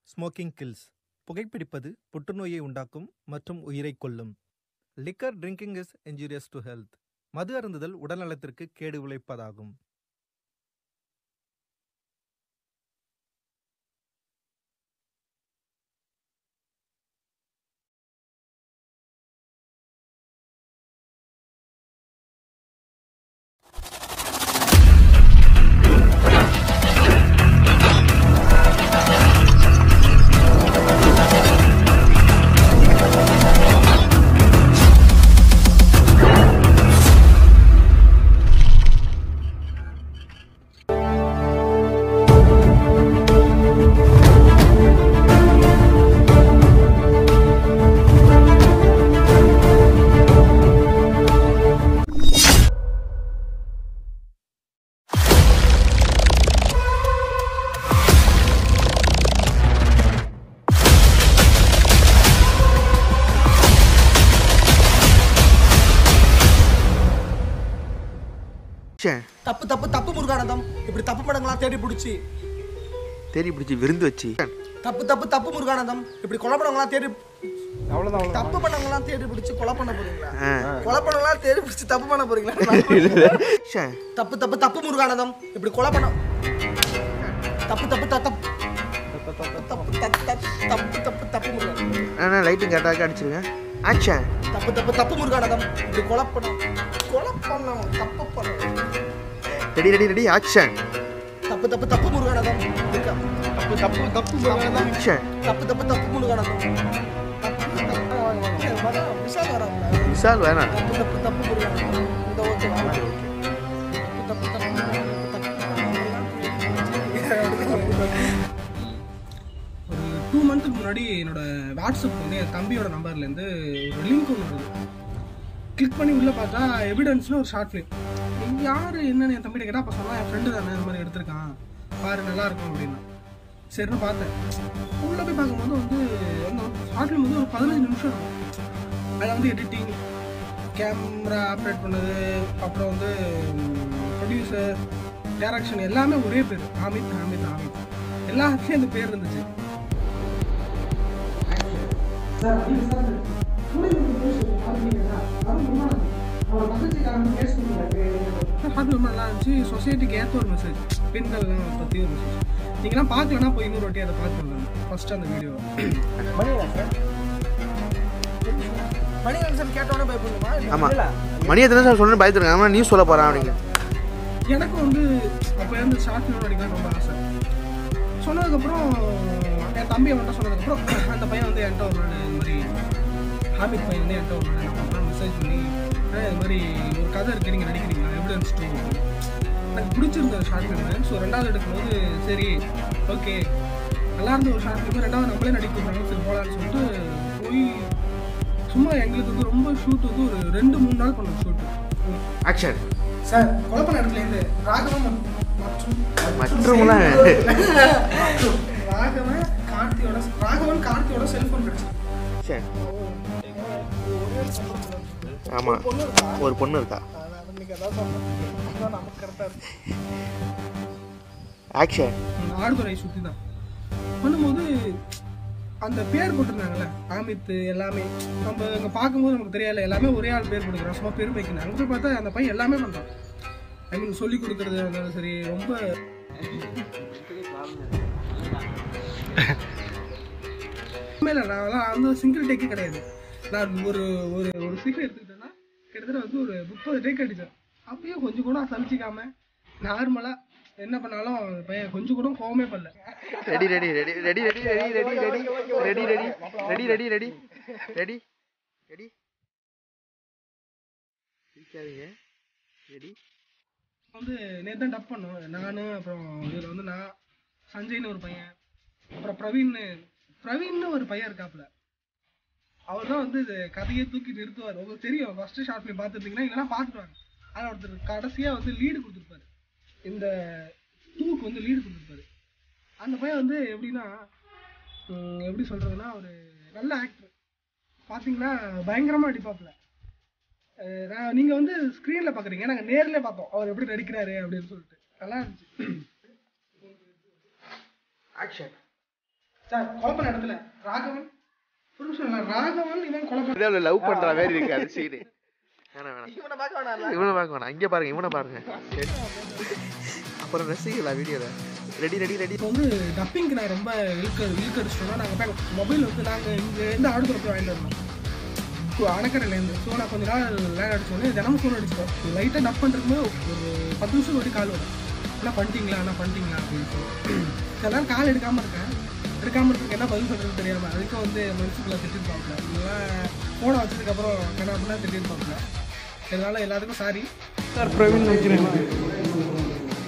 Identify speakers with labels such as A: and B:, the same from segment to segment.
A: Smoking kills புகைப்பிடிப்பது புற்றுநோயை உண்டாக்கும் மற்றும் உயிரை கொல்லும் liquor drinking is injurious to health மது அருந்துதல் உடல்நலத்திற்கு கேடு விளைப்பதாகும்
B: ச்சே
C: தப்பு தப்பு தப்பு முருகானந்தம் இப்படி தப்பு படங்களாம் தேடி பிடிச்சி
B: தேடி பிடிச்சி விருந்து வச்சு
C: தப்பு தப்பு தப்பு முருகானந்தம் இப்படி கொலை படங்களாம் தேடி
D: அவ்வளோதான்
C: தப்பு படங்களாம் தேடி பிடிச்சி கொலை பண்ண போறீங்களா
B: ஆ.
C: கொலை படங்களாம் தேடி பிடிச்சி தப்பு பண்ண போறீங்களா
B: ச்சே
C: தப்பு தப்பு தப்பு முருகானந்தம் இப்படி கொலை பண்ண தப்பு தப்பு த- தப்பு தப்பு தப்பு தப்பு தப்பு தப்பு தப்பு முருகானந்தம்
B: அண்ணா லைட்டும் கரெக்டாக அடிச்சிருங்க ஆச்சே
C: தப்பு தப்பு தப்பு முருகானந்தம் இப்படி கொலை பண்ண கொலை பண்ண தப்பு பண்ண
B: ரெடி ரெடி ரெடி ஆக்ஷன்
C: தப்பு தப்பு தப்பு முருகானந்தம் இப்படி க-
D: தப்பு தப்பு தப்பு முருகானந்தம்
B: ஆக்ஷன்
C: தப்பு தப்பு தப்பு முருகானந்தம் தப்பு தப்பு வரா, விஷால் வராங்களா?
B: விசால் வேணாம்
C: தப்பு தப்பு தப்பு முருகானந்தம் இந்த ஓகே தப்பு தப்பு தப்பு
E: ஒரு டூ மந்த்துக்கு முன்னாடி என்னோட வாட்ஸ்அப் வந்து என் தம்பியோட நம்பர்லேருந்து ஒரு லிங்க் ஒன்று வருது கிளிக் பண்ணி உள்ளே பார்த்தா எவிடன்ஸ்னு ஒரு ஷார்ட் ஃபிலிம் நீங்கள் யார் என்னன்னு என் தம்பிகிட்ட கேட்டால் அப்போ சொன்னா என் ஃப்ரெண்டு தானே இந்த மாதிரி எடுத்திருக்கான் பாரு நல்லா இருக்கும் அப்படின்னா சரின்னு பார்த்தேன் உள்ளே போய் பார்க்கும்போது வந்து அந்த ஷார்ட் ஃபிலிம் வந்து ஒரு பதினஞ்சு நிமிஷம் இருக்கும் அதில் வந்து எடிட்டிங் கேமரா ஆப்ரேட் பண்ணது அப்புறம் வந்து ப்ரொடியூசர் டேரக்ஷன் எல்லாமே ஒரே பேர் ஆமித் ஆமித் ஆமித் எல்லாத்துலேயும் அந்த பேர் இருந்துச்சு ஹார்ட் ரொம்ப நல்லா இருந்துச்சு சொசைட்டிக்கு ஏற்ற ஒரு மெசேஜ் பெண்கள் பற்றி ஒரு மெசேஜ் நீங்களாம் பார்க்கலன்னா போய் இன்னொரு வாட்டி அதை பார்த்து வந்தாங்க ஃபர்ஸ்ட் அந்த வீடியோ
C: மணிகண்டன் கேட்டோன்னே பயப்படுமா
B: ஆமாம் மணி எத்தனை சார் சொன்னு பயத்துருங்க ஆமாம் நியூஸ் சொல்ல போகிறான் அப்படிங்க
E: எனக்கும் வந்து அப்போ இருந்து ஷார்ட் ஃபிலிம் நடிக்கலாம் ரொம்ப ஆசை சொன்னதுக்கப்புறம் என் தம்பி அவன்கிட்ட சொன்னதுக்கப்புறம் அந்த பையன் வந்து என்கிட்ட ஒரு நாள் இந்த மாதிரி ஹாபிட் பையன் வந்து என்கிட்ட ஒரு நாள் என்ன பண்ணுறான் மெசேஜ் பண்ணி "அண்ணா, இது மாதிரி ஒரு கதை இருக்கு நீங்கள் நடிக்கிறீங்களா எவிடன்ஸ் டூ எனக்கு பிடிச்சிருந்த ஷார்ட் ஃபிலிம் ஸோ ரெண்டாவது எடுக்கும்போது சரி ஓகே நல்லா இருந்த ஒரு ஷார்ட் ஃபிலிம் ரெண்டாவது நம்மளே நடிக்க போகிறாங்க சரி போகலான்னு சொல்லிட்டு போய் சும்மா எங்களுக்கு வந்து ரொம்ப ஷூட் வந்து ஒரு ரெண்டு மூணு நாள் பண்ணோம் ஷூட்டு
B: ஆக்ஷன்
E: சார் கொலை பண்ண இடத்துல இருந்து ராகவன் மற்றும்
B: மற்றவங்களாம்
E: ராகவன் கார்த்தியோட ராகவன் கார்த்தியோட செல்போன் கிடைச்சு
B: ச்சே ஆமாம் ஒரு பொண்ணு இருக்கா
E: நமக்கு கரெக்டாக இருக்கு
B: ஆக்ஷன்
E: ஆடுதுறை சுற்றி தான் பண்ணும்போது அந்த பேர் போட்டிருந்தாங்கல்ல ஆமித் எல்லாமே நம்ம அங்கே பார்க்கும்போது நமக்கு தெரியல எல்லாமே ஒரே ஆள் பேர் கொடுக்குறோம் சும்மா பெருமைக்கு அங்கே போய் பார்த்தா அந்த பையன் எல்லாமே பண்ணுறான் ஐ மீன் சொல்லி கொடுக்குறது இருந்தாலும் சரி ரொம்ப உண்மையில நான் வந்து சிங்கிள் டேக்கே கிடையாது நான் ஒரு ஒரு ஒரு சீக்கிரம் எடுத்துக்கிட்டேன்னா கிட்டத்தட்ட வந்து ஒரு முப்பது டேக் அடித்தேன் அப்பயும் கொஞ்சம் கூட சலிச்சிக்காம நார்மலாக என்ன பண்ணாலும் அந்த பையன் கொஞ்சம் கூட கோவமே பண்ணல
B: ready ready ready ready ready ready ready ready ready ready ready ready ready ready ready சிரிக்காதீங்க ரெடி
E: வந்து நேற்று தான் டப் பண்ணோம் நான் அப்புறம் இதில் வந்து நான் சஞ்சய்னு ஒரு பையன் அப்புறம் பிரவீன்னு பிரவீன்னு ஒரு பையன் இருக்காப்புல அவர் தான் வந்து இது கதையை தூக்கி நிறுத்துவார் உங்களுக்கு தெரியும் ஃபர்ஸ்ட் ஷார்ட் ஃபிலிம் பார்த்துருந்தீங்கன்னா இல்லைன்னா பார்த்துட்டு வாங்க அதில் ஒருத்தர் கடைசியாக வந்து லீடு கொடுத்துருப்பாரு இந்த டூக்கு வந்து லீடு கொடுத்துருப்பாரு அந்த பையன் வந்து எப்படின்னா உம், எப்படி சொல்கிறதுனா ஒரு நல்ல ஆக்டர் பார்த்தீங்கன்னா பயங்கரமாக அடிப்பாப்புல அஹ் நான் நீங்க வந்து ஸ்க்ரீன்ல பாக்குறீங்க நாங்க நேர்ல பார்த்தோம் அவர் எப்படி நடிக்கிறாரு அப்படின்னு சொல்லிட்டு நல்லா இருந்துச்சு
B: ஆக்ஷன்
E: சார் கொலை பண்ண இடத்துல ராகவன் ஒரு நிமிஷம் இல்ல, ராகவன் இவன் கொலை பண்ண
B: லவ் பண்ற மாதிரி இருக்கு அது சீனு வேணாம் வேணாம்
C: இவனை பார்க்க வேணாம்ல
B: இவனை பார்க்க வேணாம் இங்க பாருங்க இவனை பாருங்க சரி. அப்புறம் ரசிக்கலாம் வீடியோல ரெடி ரெடி ரெடி
E: இப்போ வந்து டப்பிங்க்கு நான் ரொம்ப இழுக்க இழுக்கடிச்சிட்டோம்னா நாங்கள் போய் மொபைல் வந்து நாங்கள் இங்கே இருந்து ஆடுதுறை போய் வாங்கிட்டு வரணும் ஸோ அணக்கரையிலேருந்து ஸோ நான் கொஞ்ச நாள் லேண்ட் அடிச்சோடனே தினமும் ஃபோன் அடிச்சிட்டோம் லைட்டாக டப் பண்ணுறதுமே ஒரு பத்து நிமிஷம் ஒரு கால் வரும் என்ன பண்ணிட்டீங்களா என்ன பண்ணிட்டீங்களா அப்படின்னு சொல்லி சில நேரம் கால் எடுக்காமல் இருக்கேன் எடுக்காமல் இருக்கு என்ன பதில் சொல்கிறது தெரியாமல் அதுக்கும் வந்து மனுஷுக்குள்ள திட்டிருப்பாங்க இதெல்லாம் ஃபோனை வச்சதுக்கப்புறம் என்ன அப்படின்னா திட்டிருப்பாங்க இதனால எல்லாத்துக்கும் சாரி சார் பிரவீன் வைக்கிறேன்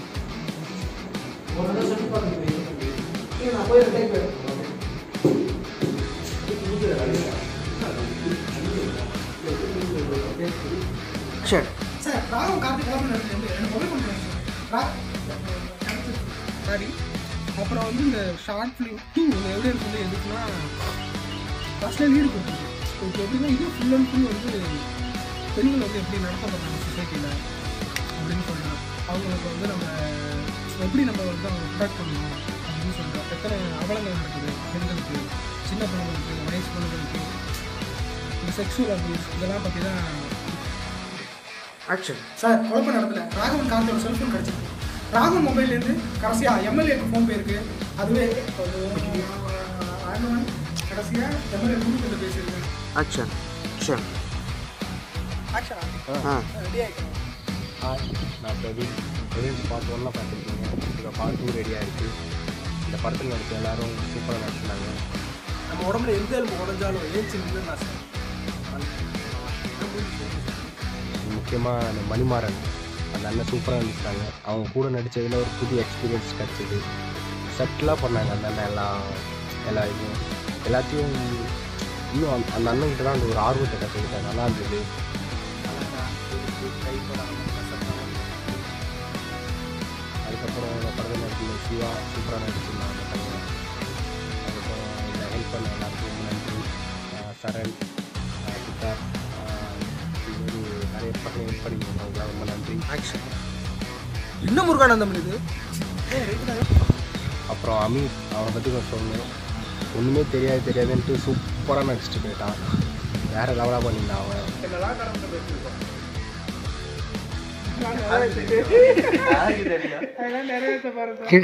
C: சரி
E: சார் ராகம் கார்த்திக் ராமன் வந்து எனக்கு மொபைல் பண்ணுறேன் சாரி அப்புறம் வந்து இந்த ஷார்ட் ஃபிலிம் டூ இந்த எவிடன்ஸ் வந்து எதுக்குன்னா ஃபஸ்ட்டில் லீடு கொடுத்துருக்கு இப்போ எப்படின்னா இது ஃபுல் அண்ட் ஃபுல் வந்து பெண்கள் வந்து எப்படி நடத்தப்படுறாங்க சொசைட்டியில் அப்படின்னு சொல்கிறோம் அவங்களுக்கு வந்து நம்ம எப்படி நம்ம வந்து அவங்க ப்ரொடக்ட் பண்ணணும் அப்படின்னு சொல்கிறோம் எத்தனை அவலங்கள் நடக்குது பெண்களுக்கு சின்ன பொண்ணுங்களுக்கு வயசு பொண்ணுங்களுக்கு இந்த செக்ஷுவல் அபியூஸ் இதெல்லாம் பற்றி தான்
C: ஆக்ஷன்
E: சார் குழப்பம் நடக்கல ராகவன் கார்த்தியோட செல்ஃபோன் கிடச்சிருக்கு ராகவன் மொபைல்லேருந்து கடைசியாக எம்எல்ஏக்கு ஃபோன் போயிருக்கு அதுவே ஒரு, ராகவன் கடைசியாக எம்எல்ஏ கூட்டிட்டு பேசியிருக்கேன்
C: ஆக்ஷன் ஆக்ஷன் ஆ
E: ரெடி ஆகிக்கணும்
D: ஹாய் நான் பிரவீன் பிரவீன் பார்ட் ஒன்லாம் பார்த்துருக்கீங்க இப்போ பார்ட் டூ ரெடியாக இருக்குது இந்த படத்தில் நடிச்ச எல்லாரும் சூப்பராக நடிச்சிருந்தாங்க
E: நம்ம உடம்புல எந்த எலும்பு உடஞ்சாலும் ஏச்சு நின்று நான்
D: முக்கியமாக அந்த மணிமாறன் அந்த அண்ணன் சூப்பராக நடிச்சிட்டாங்க அவங்க கூட நடித்ததில் ஒரு புது எக்ஸ்பீரியன்ஸ் கிடச்சிது செட்டிலாக பண்ணாங்க அந்த அண்ணன் எல்லாம் எல்லா இதுவும் எல்லாத்தையும் இன்னும் அந்த- அந்த அண்ணன்கிட்ட தான் அந்த ஒரு ஆர்வத்தை கற்றுக்கிட்டேன் நல்லா இருந்தது அதுக்கப்புறம் இந்த படத்தில் நடிச்சிருந்த சிவா சூப்பராக நடிச்சிருந்தாங்க அந்த பையன் அதுக்கப்புறம் இந்த ஹெல்ப் பண்ண எல்லாருக்கும் ரொம்ப நன்றி ஆஹ் சரண் ஆஹ் சித்தார்த் ஆஹ் இது மாதிரி நிறைய பசங்க ஹெல்ப் பண்ணியிருந்தாங்க அவங்களுக்குலாம் ரொம்ப நன்றி
C: ஆக்ஷன்
E: இன்னும் முருகானந்தம் இது
D: அப்புறம் அமீர் அவனை பற்றி கொஞ்சம் சொல்லணும் ஒன்றுமே தெரியாது தெரியாதுன்ட்டு சூப்பராக நடிச்சிட்டு போயிட்டான் வேறு லெவலாக பண்ணியிருந்தான் அவன்
E: அதெல்லாம் நிறைவேற்ற பாருங்க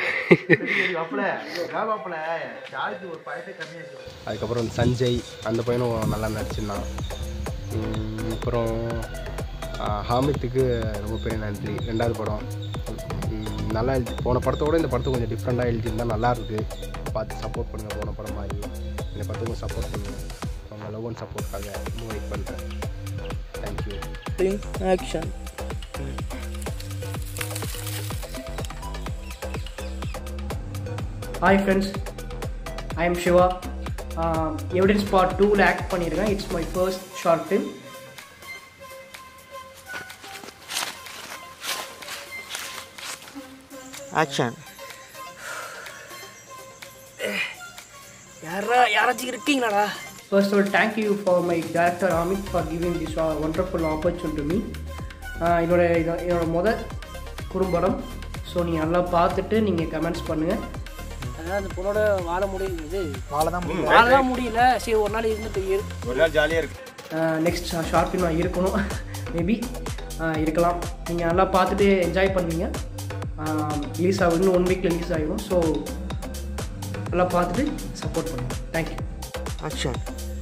D: அதுக்கப்புறம் இந்த சஞ்சய் அந்த பையனும் நல்லா நடிச்சிருந்தான் உம் அப்புறம் ஆஹ் ஹாமித்துக்கு ரொம்ப பெரிய நன்றி ரெண்டாவது படம் உம் நல்லா எழுதி போன படத்தோட இந்த படத்தை கொஞ்சம் டிஃப்ரெண்ட்டாக எழுதியிருந்தா நல்லா இருக்கு பார்த்து சப்போர்ட் பண்ணுங்கள் போன படம் மாதிரி இந்த படத்துக்கும் சப்போர்ட் பண்ணுங்கள் அவங்க லவ் அண்ட் சப்போர்ட்காக ரொம்ப வெயிட் பண்ணுறேன் thank you
C: action
F: hi friends I am Siva evidence part டூவில் ஆக்ட் பண்ணியிருக்கேன் it's my first short film
C: action
F: யாரா யாராச்சும் இருக்கீங்களாடா first of all thank you for my director Amit for giving this wonderful opportunity me என்னோட இதோ- என்னோட முதல் குறும்படம் ஸோ நீங்கள் நல்லா பார்த்துட்டு நீங்கள் கமெண்ட்ஸ் பண்ணுங்கள்
G: அதான் அந்த பொண்ணோட வாழ முடியல இது வாழ தான் முடியல சரி ஒரு நாள் இருந்துட்டு இரு
D: ஒரு நாள் ஜாலியாக இருக்கு
F: நெக்ஸ்ட் ஷார்ட் ஃபிலிம் இருக்கணும் மேபி இருக்கலாம் நீங்கள் நல்லா பார்த்துட்டு என்ஜாய் பண்ணுவீங்க ரிலீஸ் ஆகும் இன்னும் ஒன் வீக்கில் ரிலீஸ் ஆகிடும் ஸோ நல்லா பார்த்துட்டு சப்போர்ட் பண்ணுங்கள் தேங்க்யூ
C: ஆக்ஷன்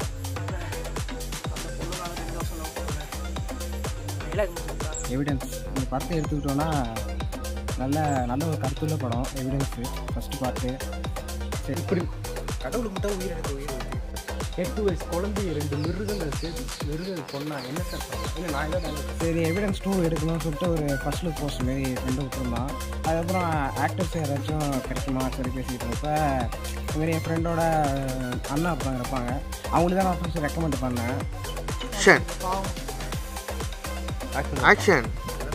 H: எவிடன்ஸ் இந்த படத்தை எடுத்துக்கிட்டோன்னா நல்ல நல்ல ஒரு கருத்துள்ள படம் எவிடன்ஸு ஃபஸ்ட்டு பார்ட்டு சரி இப்படி
C: கடவுளுக்கு மட்டும் உயிர் எனக்கு உயிர் இருக்கு.
H: எட்டு வயசு குழந்தை ரெண்டு மிருகங்கள் சேர்த்து மிருகங்கள் கொண்டா என்ன சார் பண்ணலாம் இல்லை நான் தான் சரி எவிடன்ஸ் டூ எடுக்கணும்னு சொல்லிட்டு ஒரு ஃபர்ஸ்ட் லுக் போஸ்ட் மாரி கொண்டு விட்டுருந்தான் அதுக்கப்புறம் ஆக்டர்ஸ் யாராச்சும் கிடைக்குமா சரி பேசிக்கிட்டு இருப்ப இது மாதிரி என் ஃப்ரெண்டோட அண்ணா அப்பா இருப்பாங்க அவங்களுக்கு தான் நான் ஃபர்ஸ்ட் ரெக்கமெண்ட் பண்ணேன்
C: ஆக்ஷன் ஆக்ஷன்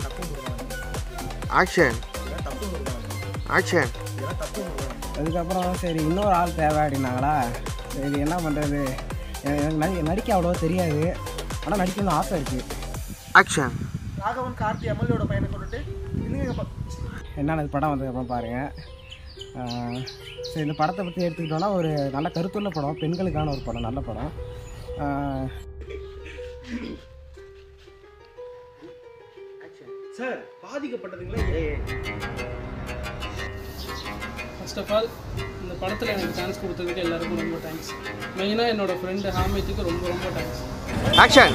C: ஆக்ஷன் ஆக்ஷன்
H: அதுக்கப்புறம் சரி இன்னொரு ஆள் தேவை அப்படின்னாங்களா சரி என்ன பண்ணுறது எனக்கு நடி நடிக்க அவ்வளோவா தெரியாது ஆனால் நடிக்கணும்னு ஆசை இருக்குது
C: ஆக்ஷன்
E: ராகவன் கார்த்தி எம்எல்ஏட பையனை சொல்லிட்டு இன்னும்
H: என்னென்ன படம் வந்ததுக்கப்புறம் பாருங்கள் சரி இந்த படத்தை பற்றி எடுத்துக்கிட்டோன்னா ஒரு நல்ல கருத்துள்ள படம் பெண்களுக்கான ஒரு படம் நல்ல படம் ஆஹ்
C: சார் பாதிக்கப்பட்டதுங்களா
E: ஃபர்ஸ்ட் ஆஃப் ஆல் இந்த படத்தில் எனக்கு சான்ஸ் கொடுத்ததுக்கு எல்லாருக்கும் ரொம்ப தேங்க்ஸ் மெயினாக என்னோட ஃப்ரெண்டு ஹாமித்துக்கு ரொம்ப ரொம்ப தேங்க்ஸ்
B: ஆக்ஷன்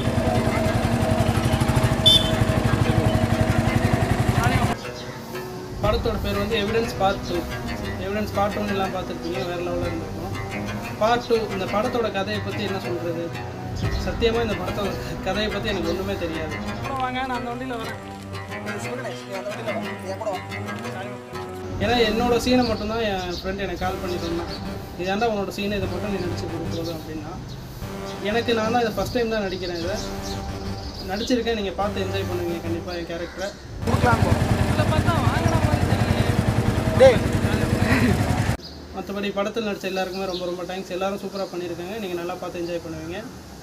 E: படத்தோட பேர் வந்து evidence part two evidence part one எல்லாம் பார்த்துருப்பீங்க வேறு லெவலில் இருந்திருக்கும் பார்ட் டூ இந்த படத்தோட கதையை பற்றி என்ன சொல்கிறது சத்தியமாக இந்த படத்தோட கதையை பற்றி எனக்கு ஒன்றுமே தெரியாது வாங்க நான் அந்த வண்டியில் வரேன் ஏன்னா என்னோட சீனை மட்டும்தான் என் ஃப்ரெண்ட் எனக்கு கால் பண்ணி சொன்னான் இதாண்டா உன்னோட சீனை இதை மட்டும் நீ நடிச்சு கொடுக்குறது அப்படின்னா எனக்கு நான் தான் இதை ஃபஸ்ட் டைம் தான் நடிக்கிறேன் இதை நடிச்சிருக்கேன் நீங்கள் பார்த்து என்ஜாய் பண்ணுவீங்க கண்டிப்பாக என் கேரக்டரை மற்றபடி படத்தில் நடிச்ச எல்லாருக்குமே ரொம்ப ரொம்ப தேங்க்ஸ் எல்லாரும் சூப்பராக பண்ணியிருக்காங்க நீங்கள் நல்லா பார்த்து என்ஜாய் பண்ணுவீங்க